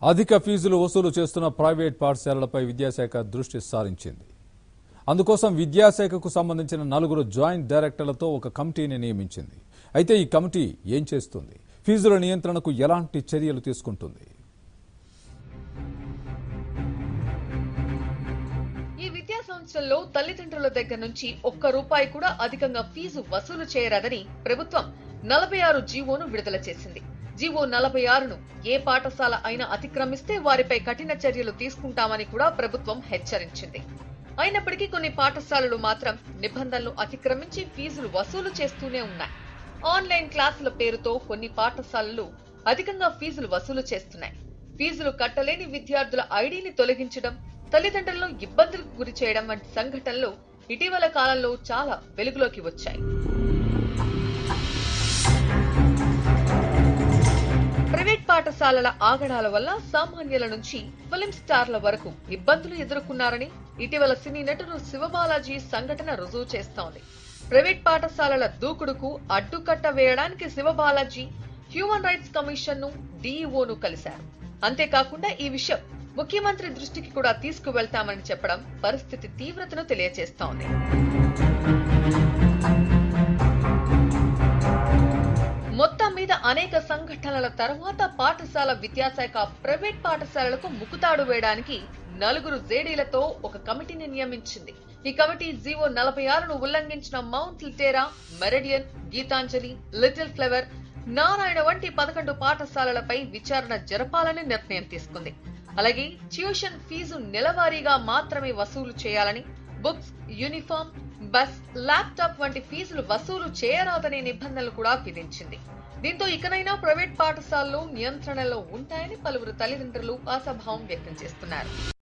అధిక ఫీజులు వసూలు చేస్తున్న ప్రైవేట్ పాఠశాలలపై విద్యాశాఖ దృష్టి సారించింది అందుకోసం విద్యాశాఖకు సంబంధించిన నలుగురు జాయింట్ డైరెక్టర్లతో ఒక కమిటీని నియమించింది అయితే ఈ కమిటీ ఏం చేస్తుంది ఫీజుల నియంత్రణకు ఎలాంటి చర్యలు తీసుకుంటుంది ఈ విద్యా సంవత్సరంలో తల్లిదండ్రుల దగ్గర నుంచి ఒక్క రూపాయి కూడా అధికంగా ఫీజు వసూలు చేయరాదని ప్రభుత్వం నలభై ఆరు జీవోను విడుదల చేసింది జీవో నలభై ఆరును ఏ పాఠశాల అయినా అతిక్రమిస్తే వారిపై కఠిన చర్యలు తీసుకుంటామని కూడా ప్రభుత్వం హెచ్చరించింది అయినప్పటికీ కొన్ని పాఠశాలలు మాత్రం నిబంధనలు అతిక్రమించి ఫీజులు వసూలు చేస్తూనే ఉన్నాయి ఆన్లైన్ క్లాసుల పేరుతో కొన్ని పాఠశాలలు అధికంగా ఫీజులు వసూలు చేస్తున్నాయి ఫీజులు కట్టలేని విద్యార్థుల ఐడీని తొలగించడం తల్లిదండ్రులను ఇబ్బందులకు గురి చేయడం వంటి సంఘటనలు ఇటీవల కాలంలో చాలా వెలుగులోకి వచ్చాయి ప్రైవేట్ పాఠశాలల ఆగడాల వల్ల సామాన్యుల నుంచి ఫిలిం స్టార్ల వరకు ఇబ్బందులు ఎదుర్కొన్నారని ఇటీవల సినీ నటుడు శివబాలాజీ సంఘటన రుజువు చేస్తోంది ప్రైవేట్ పాఠశాలల దూకుడుకు అడ్డుకట్ట వేయడానికి శివబాలాజీ హ్యూమన్ రైట్స్ కమిషన్ ను డీఈఓను కలిశారు అంతేకాకుండా ఈ విషయం ముఖ్యమంత్రి దృష్టికి కూడా తీసుకువెళ్తామని చెప్పడం పరిస్థితి తీవ్రతను తెలియజేస్తోంది మొత్తం మీద అనేక సంఘటనల తర్వాత పాఠశాల విద్యాశాఖ ప్రైవేట్ పాఠశాలలకు ముకుతాడు వేయడానికి నలుగురు జేడీలతో ఒక కమిటీని నియమించింది ఈ కమిటీ జీవో నలభై ఆరును ఉల్లంఘించిన Mount Litera Meridian Geetanjali Little Flower Narayana వంటి పదకొండు పాఠశాలలపై విచారణ జరపాలని నిర్ణయం తీసుకుంది అలాగే ట్యూషన్ ఫీజు నెలవారీగా మాత్రమే వసూలు చేయాలని బుక్స్ యూనిఫామ్ బస్ ల్యాప్టాప్ వంటి ఫీజులు వసూలు చేయరాదనే నిబంధనలు కూడా విధించింది దీంతో ఇకనైనా ప్రైవేట్ పాఠశాలలు నియంత్రణలో ఉంటాయని పలువురు తల్లిదండ్రులు ఆశాభావం వ్యక్తం చేస్తున్నారు